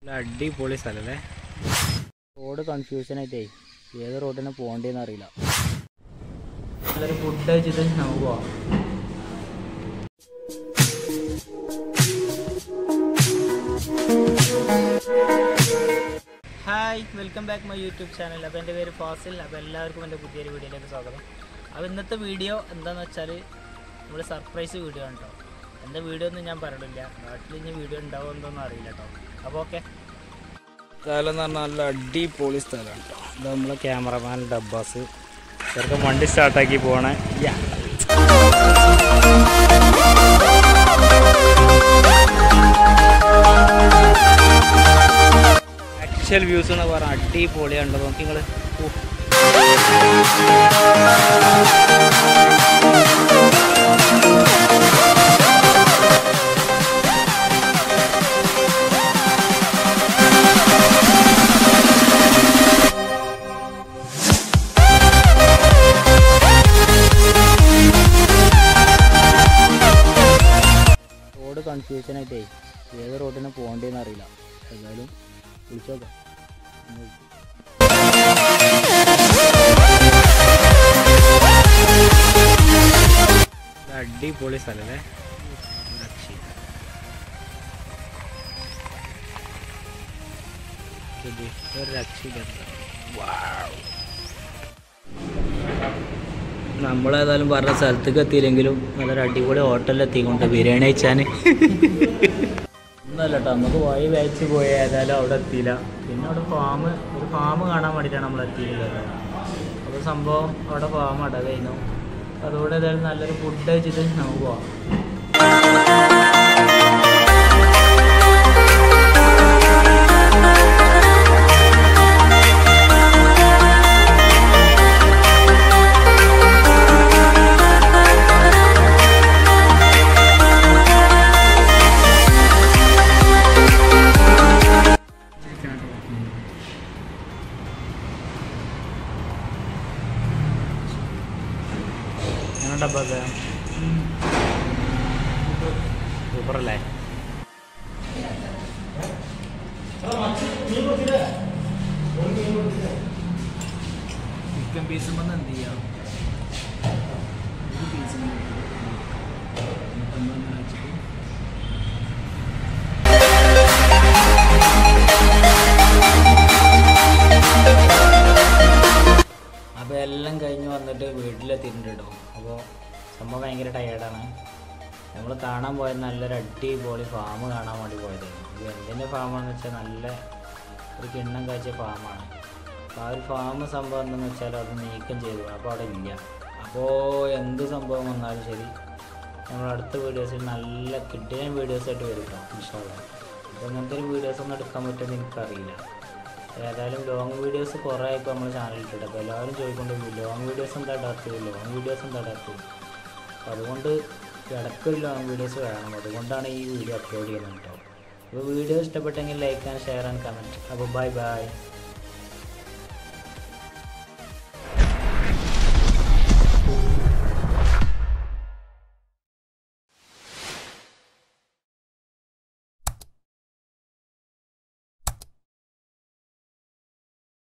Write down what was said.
നല്ല അടിപൊളി സ്ഥലല്ലേ road confusion ആയിട്ടേ ഏത് റോഡിന് പോകേണ്ടതെന്ന് അറിയില്ല നല്ലൊരു ഫുഡ് കഴിച്ചിട്ട് നമുക്ക് പോവാം hi welcome back my YouTube channel അപ്പോൾ എൻ്റെ പേര് ഫാസിൽ അപ്പോൾ എല്ലാവർക്കും എൻ്റെ പുതിയൊരു വീഡിയോയിലേക്ക് സ്വാഗതം അപ്പോൾ ഇന്നത്തെ വീഡിയോ എന്താണെന്ന് വെച്ചാൽ നമ്മൾ സർപ്രൈസ് വീഡിയോ ആണ് കേട്ടോ എൻ്റെ വീഡിയോ ഒന്നും ഞാൻ പറഞ്ഞില്ല നാട്ടിൽ ഇനി വീഡിയോ ഉണ്ടാവുമോ എന്തോന്നും അറിയില്ല കേട്ടോ അപ്പോൾ ഓക്കെ സ്ഥലം എന്ന് പറഞ്ഞാൽ നല്ല അടിപൊളി സ്ഥലമാണ് കേട്ടോ ഇത് നമ്മളെ ക്യാമറമാൻ ഡബ്ബാസ് ചെറുക്കം വണ്ടി സ്റ്റാർട്ടാക്കി പോകണേ യാ ആക്ച്വൽ വ്യൂസ് എന്ന് പറഞ്ഞാൽ അടിപൊളിയാണ് നോക്കി നിങ്ങൾ റോഡ് കൺഫ്യൂഷൻ ആയിട്ടേ ഏത് റോഡിന് പോകേണ്ടതെന്ന് അറിയില്ല എന്തായാലും വിളിച്ചു നോക്കാം ഒന്ന് വിളിച്ച്. ഇത് അടിപൊളി സ്ഥലല്ലേ രക്ഷയില്ല. ഇത് ഒരു രക്ഷയില്ല നമ്മളേതായാലും പറഞ്ഞ സ്ഥലത്തേക്ക് എത്തിയില്ലെങ്കിലും നല്ലൊരു അടിപൊളി ഹോട്ടലിൽ എത്തിക്കൊണ്ട് ബിരിയാണി കഴിച്ചാൽ ഒന്നല്ല കേട്ടോ നമുക്ക് വഴി വായിച്ച് പോയി ഏതായാലും അവിടെ എത്തിയില്ല പിന്നെ അവിടെ ഫാം ഒരു ഫാം കാണാൻ വേണ്ടിയിട്ടാണ് നമ്മൾ എത്തിയിട്ടുള്ളത് അപ്പോൾ സംഭവം അവിടെ ഫാം അടവായിരുന്നു അതുകൊണ്ട് ഏതായാലും നല്ലൊരു ഫുഡ് കഴിച്ചിട്ട് നമുക്ക് പോവാം എങ്ങനെ ഡബ്ബൊക്കെ സൂപ്പറല്ലേ ചിക്കൻ പീസ് വന്ന് എന്ത് ചെയ്യാം ഒരു പീസ് അപ്പോൾ എല്ലാം കഴിഞ്ഞ് വന്നിട്ട് വീട്ടിലെത്തിയിട്ടുണ്ട് കേട്ടോ അപ്പോൾ സംഭവം ഭയങ്കര ടയേർഡാണ് നമ്മൾ കാണാൻ പോയത് നല്ലൊരു അടിപൊളി ഫാം കാണാൻ വേണ്ടി പോയതായിരുന്നു ഇത് എന്തിൻ്റെ ഫാമാണെന്ന് വെച്ചാൽ നല്ല ഒരു കിണ്ണം കാഴ്ച ഫാമാണ് അപ്പോൾ ആ ഒരു ഫാം സംഭവം എന്താണെന്ന് വെച്ചാൽ അത് നീക്കം ചെയ്തു അപ്പോൾ അവിടെ ഇല്ല അപ്പോൾ എന്ത് സംഭവം വന്നാലും ശരി നമ്മൾ അടുത്ത വീഡിയോസിൽ നല്ല കിട്ടിയ വീഡിയോസായിട്ട് വരും കേട്ടോ ഇൻഷാല്ല അപ്പോൾ ഇങ്ങനത്തെ ഒരു വീഡിയോസ് ഒന്നും എടുക്കാൻ പറ്റുമെന്ന് എനിക്കറിയില്ല ഏതായാലും ലോങ് വീഡിയോസ് കുറേ ആയിപ്പോൾ നമ്മൾ ചാനലിൽ ഇട്ടിട്ട് അപ്പോൾ എല്ലാവരും ചോദിക്കൊണ്ട് ലോങ് വീഡിയോസ് എന്താ ഇടാത്തത് ലോങ് വീഡിയോസ് എന്താ ഇടാത്തത് അപ്പോൾ അതുകൊണ്ട് ഇടയ്ക്കൊരു ലോങ് വീഡിയോസ് വേണം അതുകൊണ്ടാണ് ഈ വീഡിയോ അപ്ലോഡ് ചെയ്യുന്നത് കേട്ടോ അപ്പോൾ വീഡിയോ ഇഷ്ടപ്പെട്ടെങ്കിൽ like and share and comment അപ്പോൾ ബൈ ബൈ